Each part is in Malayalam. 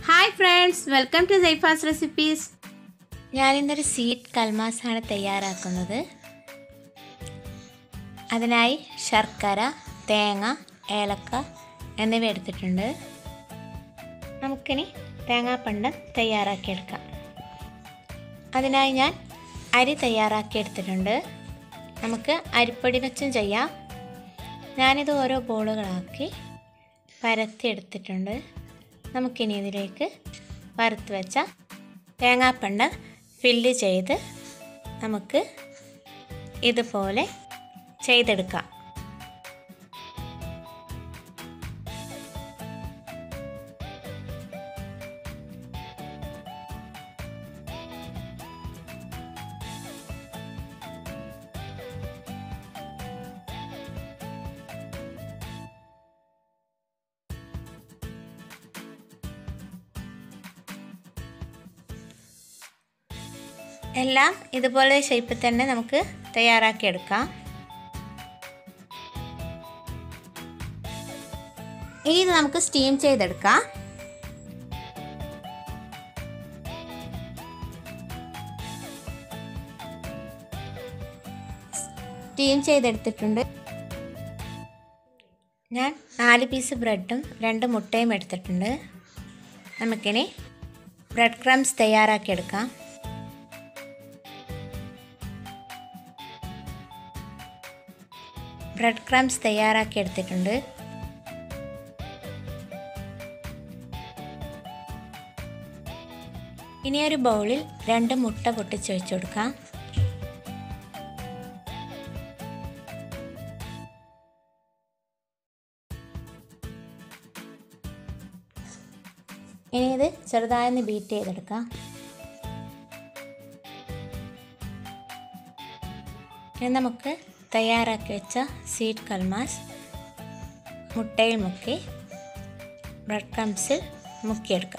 hi friends welcome to Saifa's recipes ഞാനിന്നൊരു സ്വീറ്റ് കൽമാസാണ് തയ്യാറാക്കുന്നത് അതിനായി ശർക്കര തേങ്ങ ഏലക്ക എന്നിവ എടുത്തിട്ടുണ്ട് നമുക്കിനി തേങ്ങാപ്പണ്ടം തയ്യാറാക്കിയെടുക്കാം അതിനായി ഞാൻ അരി തയ്യാറാക്കി എടുത്തിട്ടുണ്ട് നമുക്ക് അരിപ്പൊടി വെച്ചും ചെയ്യാം ഞാനിത് ഓരോ ബോളുകളാക്കി പരത്തി എടുത്തിട്ടുണ്ട് നമുക്കിനി ഇതിലേക്ക് വറുത്ത് വെച്ച തേങ്ങാപ്പണ്ടം ഫില്ല് ചെയ്ത് നമുക്ക് ഇതുപോലെ ചെയ്തെടുക്കാം എല്ലാം ഇതുപോലെ ഷേപ്പിൽ തന്നെ നമുക്ക് തയ്യാറാക്കിയെടുക്കാം ഇനി ഇത് നമുക്ക് സ്റ്റീം ചെയ്തെടുക്കാം സ്റ്റീം ചെയ്തെടുത്തിട്ടുണ്ട് ഞാൻ നാല് പീസ് ബ്രെഡും രണ്ട് മുട്ടയും എടുത്തിട്ടുണ്ട് നമുക്കിനി ബ്രെഡ് ക്രംസ് തയ്യാറാക്കിയെടുക്കാം ബ്രെഡ് ക്രംസ് തയ്യാറാക്കി എടുത്തിട്ടുണ്ട് ഇനി ഒരു ബൗളിൽ രണ്ട് മുട്ട പൊട്ടിച്ച് വെച്ച് കൊടുക്കാം ഇനി ഇത് ചെറുതായൊന്ന് ബീറ്റ് ചെയ്തെടുക്കാം ഇനി നമുക്ക് തയ്യാറാക്കി വെച്ച സ്വീറ്റ് കൽമാസ് മുട്ടയിൽ മുക്കി ബ്രെഡ് ക്രംസിൽ മുക്കിയെടുക്കാം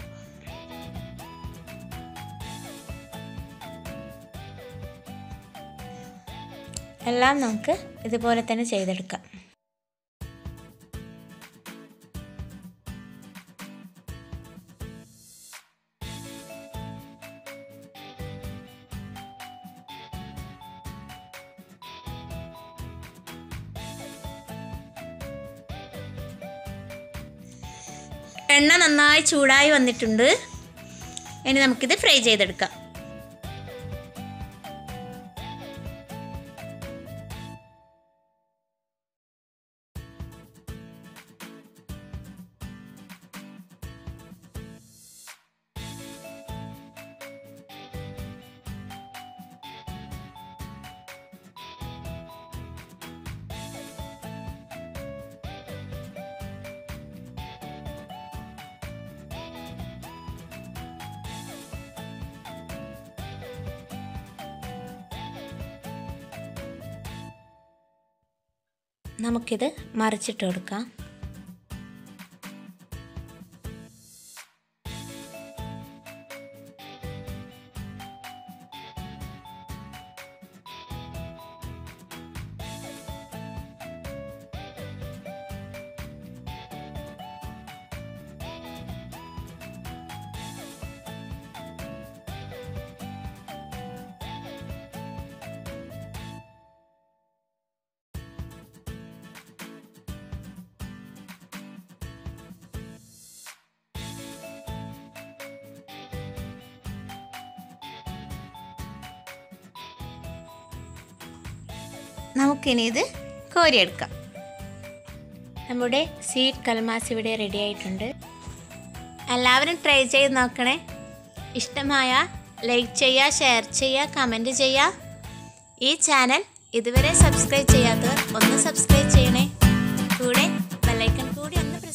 എല്ലാം നമുക്ക് ഇതുപോലെ തന്നെ ചെയ്തെടുക്കാം എണ്ണ നന്നായി ചൂടായി വന്നിട്ടുണ്ട് ഇനി നമുക്കിത് ഫ്രൈ ചെയ്തെടുക്കാം നമുക്കിത് മറിച്ചിട്ട് കൊടുക്കാം നമുക്കിനി ഇത് കോരിയെടുക്കാം നമ്മുടെ സ്വീറ്റ് കൽമാസ് ഇവിടെ റെഡി ആയിട്ടുണ്ട് എല്ലാവരും ട്രൈ ചെയ്ത് നോക്കണേ ഇഷ്ടമായ ലൈക്ക് ചെയ്യുക ഷെയർ ചെയ്യുക കമൻറ്റ് ചെയ്യുക ഈ ചാനൽ ഇതുവരെ സബ്സ്ക്രൈബ് ചെയ്യാത്തവർ ഒന്ന് സബ്സ്ക്രൈബ് ചെയ്യണേ കൂടെ ബെല്ലൈക്കൺ കൂടി ഒന്ന്